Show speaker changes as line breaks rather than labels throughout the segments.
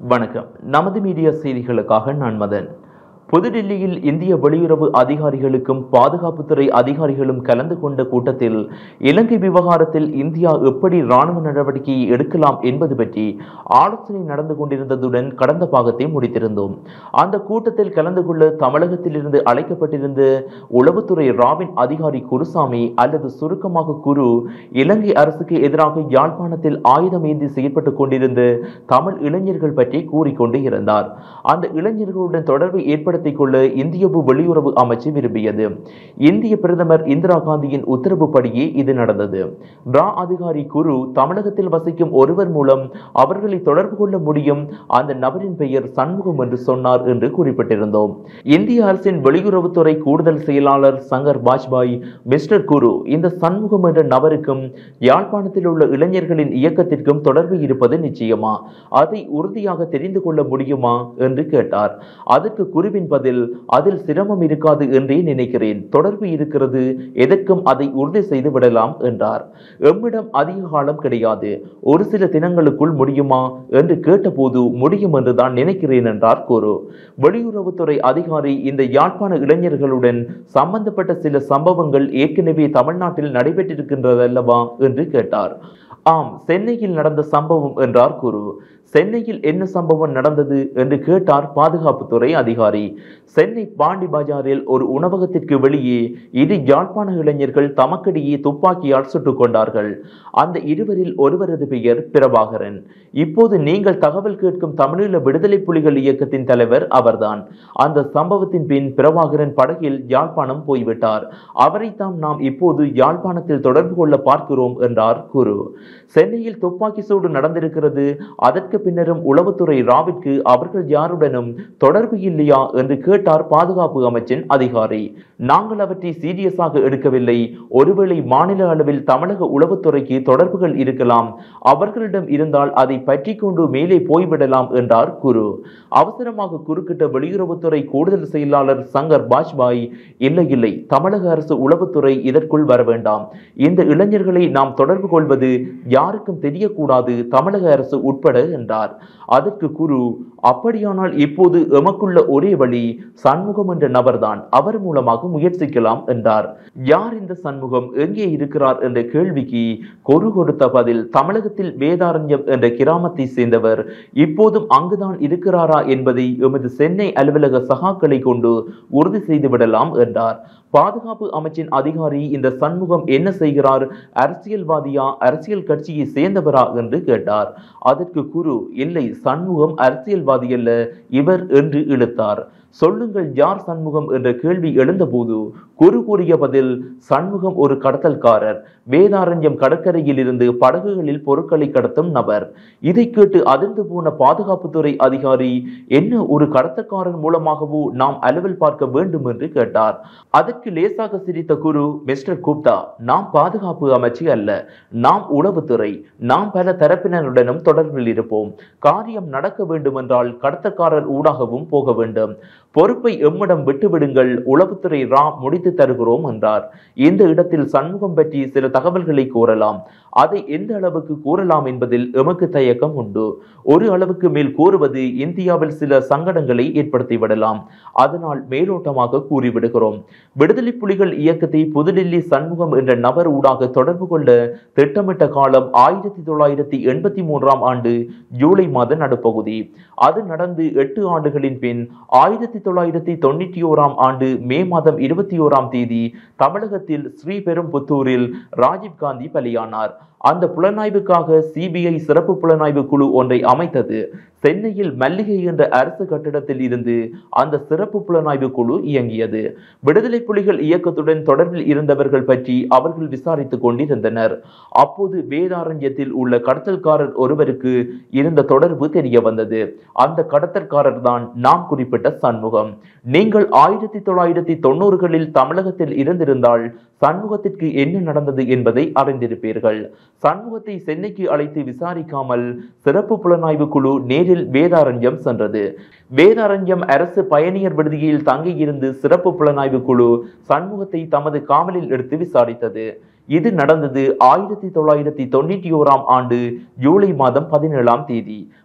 வணக்கம் நமது மீடியா செய்திகளுக்காக நான் மதன் புதுடில்லியில் இந்திய வெளியுறவு அதிகாரிகளுக்கும் பாதுகாப்புத்துறை அதிகாரிகளும் கலந்து கொண்ட கூட்டத்தில் இலங்கை விவகாரத்தில் இந்தியா எப்படி ராணுவ நடவடிக்கையை எடுக்கலாம் என்பது பற்றி ஆலோசனை நடந்து கொண்டிருந்ததுடன் கடந்த பாகத்தை முடித்திருந்தோம் அந்த கூட்டத்தில் கலந்து கொள்ள தமிழகத்திலிருந்து அழைக்கப்பட்டிருந்த உளவுத்துறை ராவின் அதிகாரி குருசாமி அல்லது சுருக்கமாக குரு இலங்கை அரசுக்கு எதிராக யாழ்ப்பாணத்தில் ஆயுதம் ஏந்தி செயல்பட்டுக் கொண்டிருந்த தமிழ் இளைஞர்கள் பற்றி கூறிக்கொண்டு இருந்தார் அந்த இளைஞர்களுடன் தொடர்பை ஏற்படுத்திக் கொள்ள இந்திய வெளியுறவு அமைச்சு விரும்பியது இந்திய பிரதமர் இந்திரா காந்தியின் உத்தரவுப்படியே இது நடந்தது ரா அதிகாரி குரு தமிழகத்தில் வசிக்கும் ஒருவர் மூலம் அவர்களை தொடர்பு கொள்ள முடியும் அந்த நபரின் பெயர் சண்முகம் என்று சொன்னார் என்று குறிப்பிட்டிருந்தோம் இந்திய அரசின் வெளியுறவுத்துறை கூடுதல் செயலாளர் சங்கர் பாஜ்பாய் மிஸ்டர் குரு இந்த சண்முகம் என்ற நபருக்கும் யாழ்ப்பாணத்தில் உள்ள இளைஞர்களின் இயக்கத்திற்கும் தொடர்பு இருப்பது நிச்சயமா அதை உறுதியாக தெரிந்து கொள்ள முடியுமா என்று கேட்டார் அதற்கு குருவின் பதில் அதில் சிரமம் இருக்காது என்றே நினைக்கிறேன் தொடர்பு இருக்கிறது எதற்கும் அதை உறுதி செய்து விடலாம் என்றார் எம்மிடம் அதிக காலம் கிடையாது ஒரு சில தினங்களுக்குள் முடியுமா என்று கேட்டபோது முடியும் என்று தான் நினைக்கிறேன் என்றார் குரு வெளியுறவுத்துறை அதிகாரி இந்த யாழ்ப்பாண இளைஞர்களுடன் சம்பந்தப்பட்ட சில சம்பவங்கள் ஏற்கனவே தமிழ்நாட்டில் நடைபெற்றிருக்கின்றதல்லவா என்று கேட்டார் ஆம் சென்னையில் நடந்த சம்பவம் என்றார் குரு சென்னையில் என்ன சம்பவம் நடந்தது என்று கேட்டார் பாதுகாப்புத்துறை அதிகாரி சென்னை பாண்டி பஜாரில் ஒரு உணவகத்திற்கு வெளியே இரு யாழ்ப்பாண இளைஞர்கள் தமக்கிடையே துப்பாக்கியால் சுட்டுக் கொண்டார்கள் அந்த இருவரில் ஒருவரது பெயர் பிரபாகரன் இப்போது நீங்கள் தகவல் கேட்கும் தமிழீழ விடுதலை புலிகள் இயக்கத்தின் தலைவர் அவர்தான் அந்த சம்பவத்தின் பின் பிரபாகரன் படகில் யாழ்ப்பாணம் போய்விட்டார் அவரைத்தான் நாம் இப்போது யாழ்ப்பாணத்தில் தொடர்பு கொள்ள பார்க்கிறோம் என்றார் குரு சென்னையில் துப்பாக்கி சூடு நடந்திருக்கிறது அதற்கு பின்னரும் உளவுத்துறை ராவிற்கு அவர்கள் யாருடனும் தொடர்பு இல்லையா என்று கேட்டார் பாதுகாப்பு அமைச்சின் அதிகாரி நாங்கள் அவற்றை சீரியஸாக எடுக்கவில்லை ஒருவேளை மாநில அளவில் தமிழக உளவுத்துறைக்கு தொடர்புகள் இருக்கலாம் அவர்களிடம் இருந்தால் அதை பற்றி கொண்டு மேலே போய்விடலாம் என்றார் குரு அவசரமாக குறுக்கிட்ட வெளியுறவுத்துறை கூடுதல் செயலாளர் சங்கர் பாஜ்பாய் இல்லை இல்லை தமிழக அரசு உளவுத்துறை இதற்குள் வர வேண்டாம் இந்த இளைஞர்களை நாம் தொடர்பு கொள்வது யாருக்கும் தெரியக்கூடாது தமிழக அரசு உட்பட என்றார் அதற்கு குரு அப்படியானால் இப்போது எமக்குள்ள ஒரே வழி சண்முகம் என்ற நபர்தான் அவர் மூலமாக முயற்சிக்கலாம் என்றார் யார் இந்த சண்முகம் எங்கே இருக்கிறார் என்ற கேள்விக்கு கொரு கொடுத்த பதில் தமிழகத்தில் வேதாரண்யம் என்ற கிராமத்தை சேர்ந்தவர் இப்போதும் அங்குதான் இருக்கிறாரா என்பதை எமது சென்னை அலுவலக சகாக்களை கொண்டு உறுதி செய்து விடலாம் என்றார் பாதுகாப்பு அமைச்சின் அதிகாரி இந்த சண்முகம் என்ன செய்கிறார் அரசியல்வாதியா அரசியல் கட்சியை சேர்ந்தவரா என்று கேட்டார் அதற்கு குரு இல்லை சண்முகம் அரசியல்வாதி அல்ல இவர் என்று இழுத்தார் சொல்லுங்கள் யார் சண்முகம் என்ற கேள்வி எழுந்தபோது குரு கூறிய பதில் சண்முகம் ஒரு கடத்தல்காரர் வேதாரண்யம் கடற்கரையில் இருந்து படகுகளில் பொருட்களை கடத்தும் நபர் இதை கேட்டு அதிர்ந்து போன பாதுகாப்புத்துறை அதிகாரி என்ன ஒரு கடத்தல்காரன் மூலமாகவோ நாம் அலுவல் பார்க்க வேண்டும் என்று கேட்டார் அதற்கு லேசாக சிரித்த குரு மிஸ்டர் குப்தா நாம் பாதுகாப்பு அமைச்சு அல்ல நாம் உளவுத்துறை நாம் பல தரப்பினருடனும் தொடர்பில் இருப்போம் காரியம் நடக்க வேண்டுமென்றால் கடத்தல்காரர் ஊடாகவும் போக வேண்டும் பொறுப்பை எம்மிடம் விட்டுவிடுங்கள் உளவுத்துறை ரா முடித்து தருகிறோம் என்றார் இந்த இடத்தில் சண்முகம் பற்றி சில தகவல்களை கூறலாம் அதை எந்த அளவுக்கு கூறலாம் என்பதில் எமக்கு தயக்கம் உண்டு ஒரு அளவுக்கு மேல் கூறுவது இந்தியாவில் சில சங்கடங்களை ஏற்படுத்தி விடலாம் அதனால் மேலோட்டமாக கூறிவிடுகிறோம் விடுதலை புலிகள் இயக்கத்தை புதுடில்லி சண்முகம் என்ற நபர் ஊடாக தொடர்பு கொள்ள திட்டமிட்ட காலம் ஆயிரத்தி தொள்ளாயிரத்தி எண்பத்தி மூன்றாம் ஆண்டு ஜூலை மாத நடுப்பகுதி அது நடந்து எட்டு ஆண்டுகளின் பின் ஆயிரத்தி தொள்ளாயிரத்தி தொண்ணூற்றி ஓராம் ஆண்டு மே மாதம் இருபத்தி ஓராம் தேதி தமிழகத்தில் ஸ்ரீபெரும்புத்தூரில் ராஜீவ் காந்தி பலியானார் அந்த புலனாய்வுக்காக சிபிஐ சிறப்பு புலனாய்வு குழு ஒன்றை அமைத்தது சென்னையில் மல்லிகை என்ற அரசு கட்டிடத்தில் இருந்து அந்த சிறப்பு புலனாய்வு குழு இயங்கியது விடுதலை புலிகள் இயக்கத்துடன் தொடர்பில் இருந்தவர்கள் பற்றி அவர்கள் விசாரித்துக் கொண்டிருந்தனர் அப்போது வேதாரண்யத்தில் உள்ள கடத்தல்காரர் ஒருவருக்கு இருந்த தொடர்பு தெரிய வந்தது அந்த கடத்தல்காரர் தான் நாம் குறிப்பிட்ட சண்முகம் நீங்கள் ஆயிரத்தி தொள்ளாயிரத்தி தொண்ணூறுகளில் தமிழகத்தில் இருந்திருந்தால் சண்முகத்திற்கு என்ன நடந்தது என்பதை அறிந்திருப்பீர்கள் சண்முகத்தை சென்னைக்கு அழைத்து விசாரிக்காமல் சிறப்பு புலனாய்வு குழு நேரில் வேதாரண்யம் சென்றது வேதாரண்யம் அரசு பயணியர் விடுதியில் தங்கியிருந்து சிறப்பு புலனாய்வு குழு சண்முகத்தை தமது காவலில் எடுத்து விசாரித்தது இது நடந்தது ஆயிரத்தி தொள்ளாயிரத்தி தொண்ணூற்றி ஓராம் ஆண்டு ஜூலை மாதம் பதினேழாம் தேதி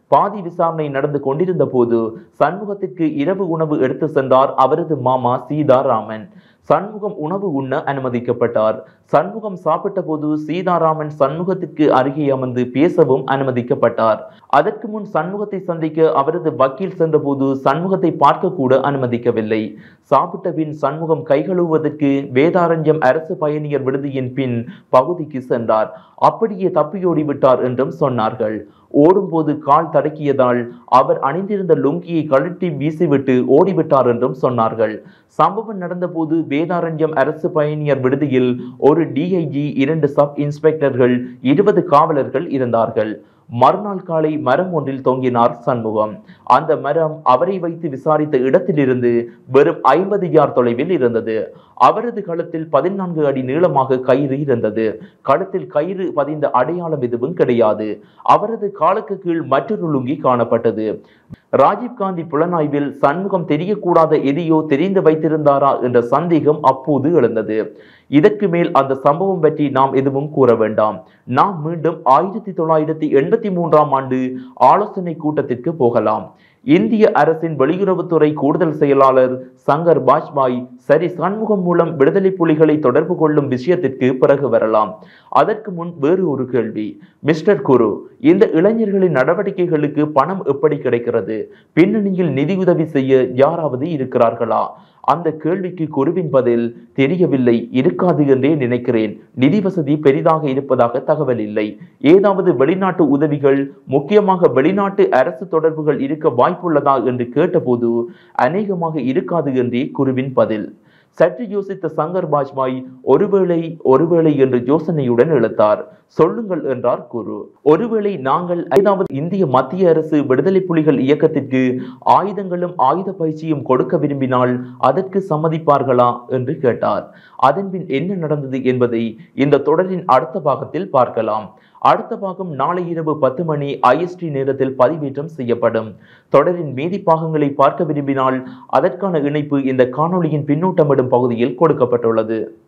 பாதி விசாரணை நடந்து கொண்டிருந்த போது சண்முகத்திற்கு இரவு உணவு எடுத்து சென்றார் அவரது மாமா சீதாராமன் சண்முகம் உணவு உண்ண அனுமதிக்கப்பட்டார் சண்முகம் சாப்பிட்ட போது சீதாராமன் சண்முகத்திற்கு அருகே அமர்ந்து பேசவும் அனுமதிக்கப்பட்டார் அதற்கு முன் சண்முகத்தை சந்திக்க அவரது வக்கீல் சென்றபோது சண்முகத்தை பார்க்க கூட அனுமதிக்கவில்லை சாப்பிட்ட பின் சண்முகம் கை கழுவுவதற்கு வேதாரண்யம் அரசு பயணியர் விடுதியின் பின் பகுதிக்கு சென்றார் அப்படியே தப்பியோடி விட்டார் என்றும் சொன்னார்கள் ஓடும்போது கால் தடக்கியதால் அவர் அணிந்திருந்த லுங்கியை கழட்டி வீசிவிட்டு ஓடிவிட்டார் என்றும் சொன்னார்கள் சம்பவம் நடந்தபோது வேதாரண்யம் அரசு பயணியர் விடுதியில் ஒரு டிஐஜி இரண்டு சப் இன்ஸ்பெக்டர்கள் இருபது காவலர்கள் இருந்தார்கள் மறுநாள் காலை மரம் ஒன்றில் தொங்கினார் சண்முகம் அந்த மரம் அவரை வைத்து விசாரித்த இடத்திலிருந்து வெறும் ஐம்பது யார் தொலைவில் இருந்தது அவரது கழுத்தில் பதினான்கு அடி நீளமாக கயிறு இருந்தது கழுத்தில் கயிறு பதிந்த அடையாளம் எதுவும் கிடையாது அவரது காலுக்கு கீழ் மற்றொரு லுங்கி காணப்பட்டது ராஜீவ்காந்தி புலனாய்வில் சண்முகம் தெரியக்கூடாத எதையோ தெரிந்து வைத்திருந்தாரா என்ற சந்தேகம் அப்போது எழுந்தது இதற்கு மேல் அந்த சம்பவம் பற்றி நாம் எதுவும் கூற வேண்டாம் நாம் மீண்டும் ஆயிரத்தி தொள்ளாயிரத்தி எண்பத்தி மூன்றாம் ஆண்டு ஆலோசனை கூட்டத்திற்கு போகலாம் இந்திய அரசின் வெளியுறவுத்துறை கூடுதல் செயலாளர் சங்கர் பாஜ்பாய் சரி சண்முகம் மூலம் விடுதலை புலிகளை தொடர்பு கொள்ளும் விஷயத்திற்கு பிறகு வரலாம் அதற்கு முன் வேறு ஒரு கேள்வி மிஸ்டர் குரு இந்த இளைஞர்களின் நடவடிக்கைகளுக்கு பணம் எப்படி கிடைக்கிறது பின்னணியில் நிதியுதவி செய்ய யாராவது இருக்கிறார்களா அந்த கேள்விக்கு குருவின் பதில் தெரியவில்லை இருக்காது என்றே நினைக்கிறேன் நிதி வசதி பெரிதாக இருப்பதாக தகவல் இல்லை ஏதாவது வெளிநாட்டு உதவிகள் முக்கியமாக வெளிநாட்டு அரசு தொடர்புகள் இருக்க வாய்ப்புள்ளதா என்று கேட்டபோது அநேகமாக இருக்காது என்றே குருவின் பதில் சற்று யோசித்த சங்கர் பாஜ்பாய் ஒருவேளை ஒருவேளை என்று யோசனையுடன் இழுத்தார் சொல்லுங்கள் என்றார் குரு ஒருவேளை நாங்கள் ஐந்தாவது இந்திய மத்திய அரசு விடுதலை புலிகள் இயக்கத்திற்கு ஆயுதங்களும் ஆயுத பயிற்சியும் கொடுக்க விரும்பினால் அதற்கு சம்மதிப்பார்களா என்று கேட்டார் அதன்பின் என்ன நடந்தது என்பதை இந்த தொடரின் அடுத்த பாகத்தில் பார்க்கலாம் அடுத்த பாகம் நாளை இரவு பத்து மணி ஐஎஸ்டி நேரத்தில் பதிவேற்றம் செய்யப்படும் தொடரின் மீதி பாகங்களை பார்க்க விரும்பினால் அதற்கான இணைப்பு இந்த காணொளியின் பின்னூட்டமிடும் பகுதியில் கொடுக்கப்பட்டுள்ளது